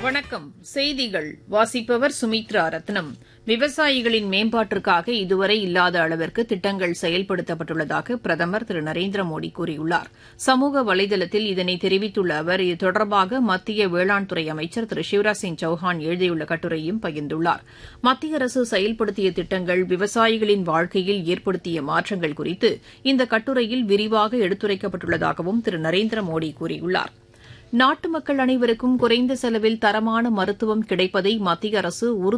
வணக்கம் செய்திகள் வாசிப்பவர் சுமித்ரா ரத்னம் விவசாயிகளின் மேம்பாட்டிற்காக இதுவரை இல்லாத அளவிற்கு திட்டங்கள் செயல்படுத்தப்பட்டுள்ளதாக பிரதமர் திரு நரேந்திர மோடி கூறியுள்ளார் சமூக வலைதளத்தில் இதனை தெரிவித்துள்ள அவர் இது தொடர்பாக மத்திய வேளாண் துறை அமைச்சர் திரு சிவராஜ் சிங் சௌஹான் எழுதியுள்ள கட்டுரையும் பகிர்ந்துள்ளார் மத்திய அரசு செயல்படுத்திய திட்டங்கள் விவசாயிகளின் வாழ்க்கையில் ஏற்படுத்திய மாற்றங்கள் குறித்து இந்த கட்டுரையில் விரிவாக எடுத்துரைக்கப்பட்டுள்ளதாகவும் திரு நரேந்திர மோடி கூறியுள்ளார் நாட்டு மக்கள் அனைவருக்கும் குறைந்த செலவில் தரமான மருத்துவம் கிடைப்பதை மத்திய அரசு உறுதி